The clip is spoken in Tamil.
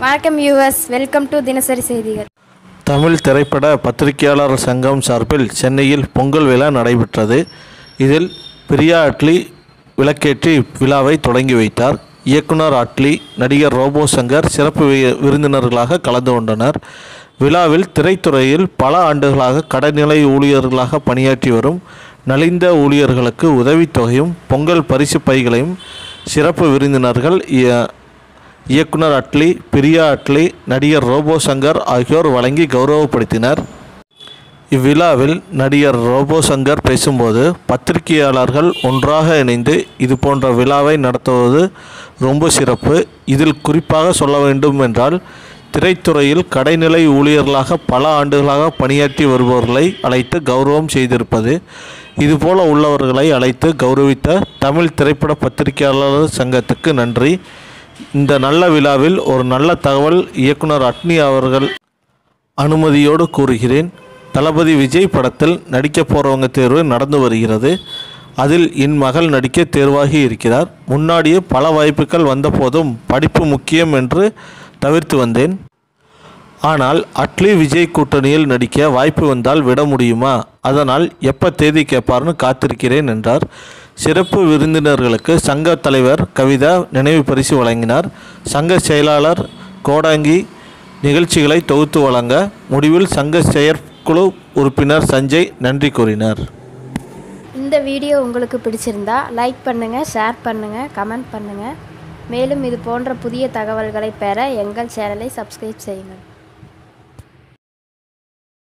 வணக்கம் யூஎஸ் வெல்கம் டு தினசரி செய்திகள் தமிழ் திரைப்பட பத்திரிகையாளர் சங்கம் சார்பில் சென்னையில் பொங்கல் விழா நடைபெற்றது இதில் பிரியா அட்லி விளக்கேற்றி விழாவை தொடங்கி வைத்தார் இயக்குனர் அட்லி நடிகர் ரோபோ சங்கர் சிறப்பு வி- விருந்தினர்களாக கலந்து கொண்டனர் விழாவில் திரைத்துறையில் பல ஆண்டுகளாக கடைநிலை ஊழியர்களாக பணியாற்றி வரும் நலிந்த ஊழியர்களுக்கு உதவித்தொகையும் பொங்கல் பரிசு பைகளையும் சிறப்பு விருந்தினர்கள் இய- இயக்குனர் அட்லி பிரியா அட்லி நடிகர் ரோபோ சங்கர் ஆகியோர் வழங்கி கௌரவப்படுத்தினர் இவ்விழாவில் நடிகர் ரோபோ சங்கர் பேசும்போது பத்திரிகையாளர்கள் ஒன்றாக இணைந்து இது போன்ற விழாவை நடத்துவது ரொம்ப சிறப்பு இதில் குறிப்பாக சொல்ல வேண்டும் என்றால் திரைத்துறையில் கடைநிலை ஊழியர்களாக பல ஆண்டுகளாக பணியாற்றி வருபவர்களை அழைத்து கௌரவம் செய்திருப்பது இதுபோல உள்ளவர்களை அழைத்து கௌரவித்த தமிழ் திரைப்பட பத்திரிகையாளர் சங்கத்துக்கு நன்றி இந்த நல்ல விழாவில் ஒரு நல்ல தகவல் இயக்குனர் அட்னி அவர்கள் அனுமதியோடு கூறுகிறேன் தளபதி விஜய் படத்தில் நடிக்க போகிறவங்க தேர்வு நடந்து வருகிறது அதில் என் மகள் நடிக்க தேர்வாகி இருக்கிறார் முன்னாடியே பல வாய்ப்புகள் வந்தபோதும் படிப்பு முக்கியம் என்று தவிர்த்து வந்தேன் ஆனால் அட்லி விஜய் கூட்டணியில் நடிக்க வாய்ப்பு வந்தால் விட முடியுமா அதனால் எப்போ தேதி கேட்பார்னு காத்திருக்கிறேன் என்றார் சிறப்பு விருந்தினர்களுக்கு சங்க தலைவர் கவிதா நினைவு பரிசு வழங்கினார் சங்க செயலாளர் கோடாங்கி நிகழ்ச்சிகளை தொகுத்து வழங்க முடிவில் சங்க செயற்குழு உறுப்பினர் சஞ்சய் நன்றி கூறினார் இந்த வீடியோ உங்களுக்கு பிடிச்சிருந்தா லைக் பண்ணுங்கள் ஷேர் பண்ணுங்கள் கமெண்ட் பண்ணுங்கள் மேலும் இது போன்ற புதிய தகவல்களை பெற எங்கள் சேனலை சப்ஸ்கிரைப் செய்யுங்கள்